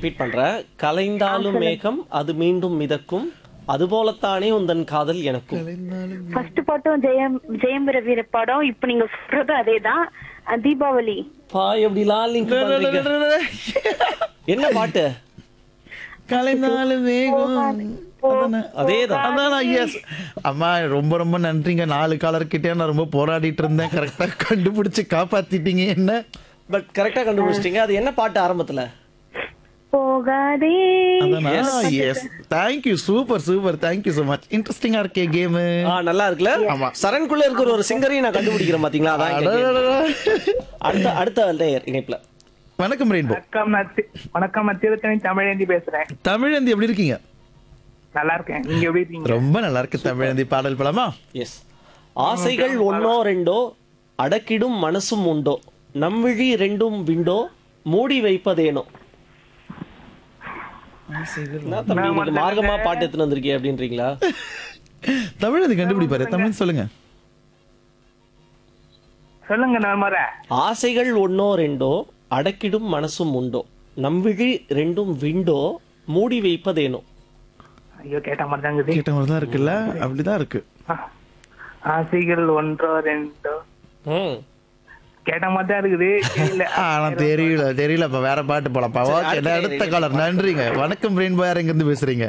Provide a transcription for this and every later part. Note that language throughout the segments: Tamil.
ரிப்பீட் பண்றேன் கலைந்தாலும் மேகம் அது மீண்டும் மிதக்கும் அதுபோலத்தானே உந்தன் காதல் எனக்கும் ஃபர்ஸ்ட் பாட்டும் ஜெயம் ஜெயம் ரவி படம் இப்ப நீங்க சொல்றதும் அதேதான் அஹ் தீபாவளி பா எப்படிலாம் லிங்க் பண்றீங்க என்ன பாட்டு கலைந்தாலும் வேகம் அதானே? அதேதான் அதானா எஸ் அம்மா ரொம்ப ரொம்ப நன்றிங்க நாலு காலர் கிட்டே நான் ரொம்ப போராடிட்டு இருந்தேன் கரெக்டா கண்டுபிடிச்சு காப்பாத்திட்டீங்க என்ன பட் கரெக்டா கண்டுபிடிச்சிட்டீங்க அது என்ன பாட்டு ஆரம்பத்துல போகாதே அதானா yes thank you super super thank you so much இன்ட்ரெஸ்டிங்கா இருக்கே கேம் ஆ நல்லா இருக்குல்ல ஆமா. சரண்குள்ள இருக்கிற ஒரு சிங்கரையும் நான் கண்டுபிடிக்கிறேன் பாத்தீங்களா அதான் இங்க game. அடுத்த அடுத்த லேயர் இணைப்புல வணக்கம் ரெயின்போ வணக்கம் நான் தி- வணக்கம் நான் திருத்தணி தமிழேந்தி பேசுறேன் தமிழந்தி எப்படி இருக்கீங்க நல்லா இருக்கேன் நீங்க எப்படி இருக்கீங்க ரொம்ப நல்லா இருக்கு தமிழந்தி பாடல் படமா எஸ் ஆசைகள் ஒன்னோ ரெண்டோ அடக்கிடும் மனசும் உண்டோ நம்விழி ரெண்டும் விண்டோ மூடி வைப்பதேனோ என்ன தம்பி இன்னைக்கு மார்க்கமா பாட்டு எடுத்துன்னு வந்திருக்கீங்க அப்படின்றீங்களா தமிழந்தி கண்டுபிடிப்பாரு தமிழ் சொல்லுங்க சொல்லுங்க நான் முறை ஆசைகள் ஒன்னோ ரெண்டோ அடக்கிடும் மனசும் உண்டோ நம்விழி ரெண்டும் விண்டோ மூடி வைப்பதேனோ ஐயோ கேட்ட மாதிரி தான் இருக்குது கேட்ட மாதிரி தான் இருக்குல்ல அப்படிதான் இருக்கு ஆ. ஆசைகள் ஒன்றோ ரெண்டோ ம் கேட்ட மாதிரி தான் இருக்குது இல்ல ஆனா தெரியல தெரியல இப்ப வேற பாட்டு போலப்பா ஓகே அடுத்த அடுத்த காலர் நன்றிங்க வணக்கம் ரெயின்போ யார் எங்க இருந்து பேசுறீங்க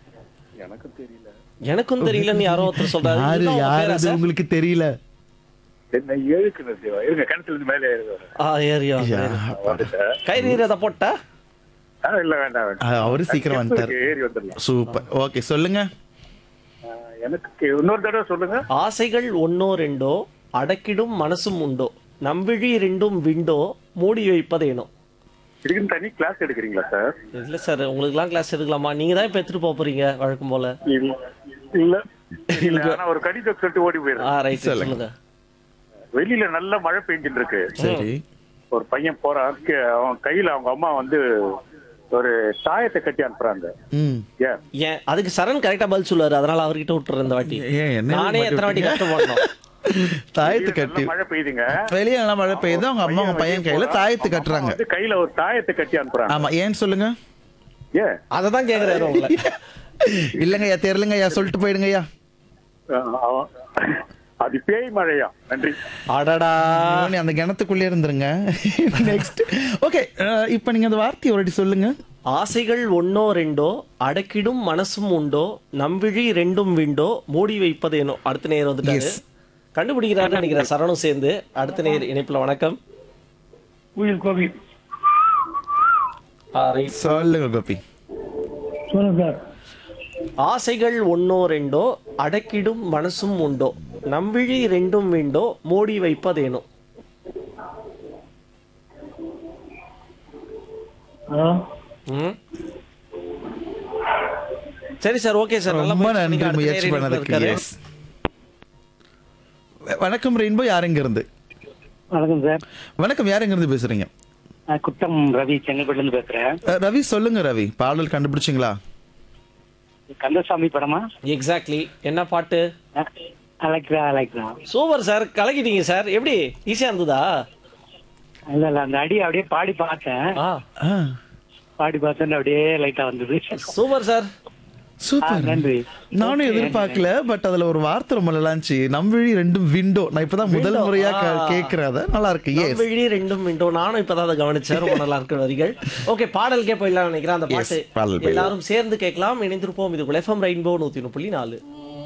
எனக்கும் தெரியலன்னு யாரோ ஒருத்தர் சொல்றாரு யாரு இதுதான் உங்க பேரா யாரு சார்? உங்களுக்கு தெரியல என்ன ஏழுக்கு தேவா இருங்க கிணத்துல இருந்து மேலே ஏறுவாரு ஆ ஏரியா வந்துட்டேன் கை நீரத போட்டா ஆ, இல்ல வேண்டாம் வேண்டாம் ஆ, அவரு சீக்கிரம் வந்துட்டாரு ஏறி வந்துடலாம் சூப்பர் ஓகே சொல்லுங்க ஆ, எனக்கு இன்னொரு தடவை சொல்லுங்க ஆசைகள் ஒன்னோ ரெண்டோ அடக்கிடும் மனசும் உண்டோ நம்பிழி ரெண்டும் விண்டோ மூடி வைப்பதேனோ இதுக்குன்னு தனி கிளாஸ் எடுக்கிறீங்களா சார் இல்ல சார் உங்களுக்குலாம் கிளாஸ் எடுக்கலாமா நீங்க தான் இப்ப எடுத்துட்டு போக போறீங்க வழக்கம் போல இல்ல இல்ல இல்ல ஆனா ஒரு கடிதம் சொல்லிட்டு ஓடி ஆ போயிரு ரைட் சொல்லுங்க வெளியில நல்ல மழை பெஞ்சிட்டு இருக்கு சரி ஒரு பையன் போறான் கே- அவன் கையில அவங்க அம்மா வந்து ஒரு தாயத்தை கட்டி அனுப்புறாங்க ம் ஏன் ஏன் அதுக்கு சரண் கரெக்டா பதில் சொல்லுவாரு அதனால அவர்கிட்ட விட்டுறேன் இந்த வாட்டி ஏன் என்ன நானே மாட்டி எத்தனை வாட்டி விட்டீங்க? கஷ்டப்படணும் தாயத்து வெளியில கட்டி நல்ல மழை பெய்யுதுங்க வெளியே நல்லா மழை பெய்யுது அவங்க அம்மா அவங்க பையன் கையில தாயத்து அவங்க அம்மா கட்டுறாங்க வந்து கையில ஒரு தாயத்தை கட்டி அனுப்புறாங்க ஆமா ஏன்னு சொல்லுங்க ஏன் அதை தான் கேக்குறாரு உங்களை இல்லங்க ஐயா தெரியலங்க ஐயா சொல்லிட்டு போயிடுங்க ஐயா ஆ, அவன் அது பேய் மழையா நன்றி அடடா நீ அந்த கிணத்துக்குள்ளே இருந்துருங்க நெக்ஸ்ட் ஓகே இப்போ நீங்க அந்த வார்த்தையை ஒரு சொல்லுங்க ஆசைகள் ஒன்னோ ரெண்டோ அடக்கிடும் மனசும் உண்டோ நம்பிழி ரெண்டும் விண்டோ மூடி வைப்பதேனோ அடுத்த நேர் வந்துட்டாரு Yes. கண்டுபிடிக்கிறாருன்னு நினைக்கிறேன் சரணும் சேர்ந்து அடுத்த நேர் இணைப்புல வணக்கம் உயிர் கோபி ஆ, right. சொல்லுங்க கோபி சொல்லுங்க சார் ஆசைகள் ஒன்னோ ரெண்டோ அடக்கிடும் மனசும் உண்டோ நம்பிழி ரெண்டும் விண்டோ மூடி வைப்பதேனோ ம்? சரி சார் ஓகே சார் நல்லா ரொம்ப முயற்சி நன்றி பண்ணீங்க. அடுத்த முயற்சி நேர் இணைப்புல பண்ணதுக்கு இருக்காரு. எஸ் வணக்கம் ரெயின்போ யார் எங்க இருந்து வணக்கம் சார் வணக்கம் யார் எங்க இருந்து பேசுறீங்க நான் குட்டம் ரவி செங்கல்பட்டுல இருந்து பேசுறேன் அஹ், ரவி சொல்லுங்க ரவி பாடல் கண்டுபிடிச்சிங்களா கந்தசாமி படமா எக்ஸாக்ட்லி என்ன பாட்டு அலைக்ரா அலைக்ரா சூப்பர் சார் கலக்கிட்டீங்க சார் எப்படி ஈஸியா இருந்ததா இல்ல இல்ல அந்த அடி அப்படியே பாடி பார்த்தேன் ஆ ஆ, பாடி பார்த்தேன் அப்படியே லைட்டா வந்தது சூப்பர் சார் ஆ, சூப்பர் நன்றி நானும் எதிர்பார்க்கல பட் அதுல ஒரு வார்த்தை ரொம்ப நல்லா இருந்துச்சு நம்வழி ரெண்டும் விண்டோ நான் இப்பதான் முதல் Window, முறையா ஆ. கே- கேக்குறேன் அதை நல்லா இருக்கு எஸ் விழி ரெண்டும் விண்டோ நானும் இப்பதான் அதை கவனிச்சேன் ரொம்ப நல்லா இருக்கு வரிகள் ஓகே பாடலுக்கே போயிடலாம் நினைக்கிறேன் அந்த Yes, பாட்டு பாடல் போயிடலாம். எல்லாரும் சேர்ந்து கேட்கலாம் இணைந்திருப்போம் இது எஃப்எம் ரெயின்போ நூத்தி ஒன்று புள்ளி நாலு